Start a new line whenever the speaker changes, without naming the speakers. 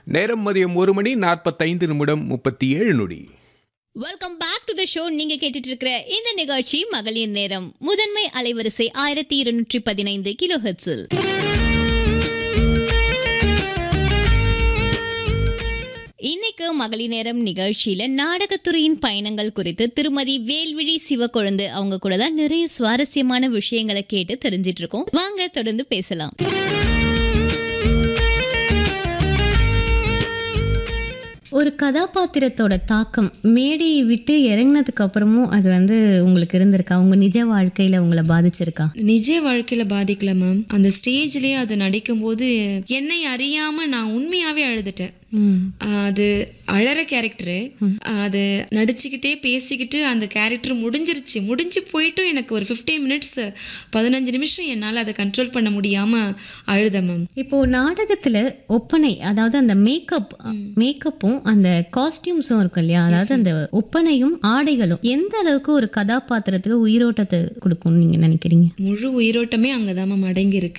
நேரம் மதியம் ஒரு மணி நாற்பத்தைந்து நிமிடம் முப்பத்தி ஏழு நொடி
welcome back to the show நீங்க கேட்டுட்டு இருக்கிற இந்த நிகழ்ச்சி மகளிர் நேரம் முதன்மை அலைவரிசை ஆயிரத்தி இருநூற்றி பதினைந்து கிலோ ஹெர்ட்ஸில் இன்னைக்கு மகளிர் நேரம் நிகழ்ச்சியில நாடகத்துறையின் பயணங்கள் குறித்து திருமதி வேல்விழி சிவக்கொழுந்து அவங்க கூட தான் நிறைய சுவாரஸ்யமான விஷயங்களை கேட்டு தெரிஞ்சிட்டு இருக்கோம் வாங்க தொடர்ந்து பேசலாம் ஒரு கதாபாத்திரத்தோட தாக்கம் மேடையை விட்டு இறங்கினதுக்கு அப்புறமும் அது வந்து உங்களுக்கு இருந்திருக்கா உங்க நிஜ வாழ்க்கையில உங்களை பாதிச்சிருக்கா
நிஜ வாழ்க்கையில பாதிக்கல மேம் அந்த ஸ்டேஜ்லயே அது நடிக்கும்போது என்னை அறியாம நான் உண்மையாவே அழுதுட்டேன் ஆஹ் அது அழற கேரக்டரு அது நடிச்சுக்கிட்டே பேசிக்கிட்டு அந்த கேரக்டர் முடிஞ்சிருச்சு முடிஞ்சு போயிட்டும் எனக்கு ஒரு 15 மினிட்ஸ் பதினஞ்சு நிமிஷம் என்னால் அதை கண்ட்ரோல் பண்ண முடியாம அழுதேன் மேம்
இப்போ நாடகத்துல ஒப்பனை அதாவது அந்த மேக்கப் மேக்கப்பும் அந்த காஸ்டியூம்ஸும் இருக்கும் இல்லையா அதாவது அந்த ஒப்பனையும் ஆடைகளும் எந்த அளவுக்கு ஒரு கதாபாத்திரத்துக்கு உயிரோட்டத்தை கொடுக்கும்னு நீங்க நினைக்கிறீங்க
முழு உயிரோட்டமே அங்கதான் மேம் அடங்கி இருக்கு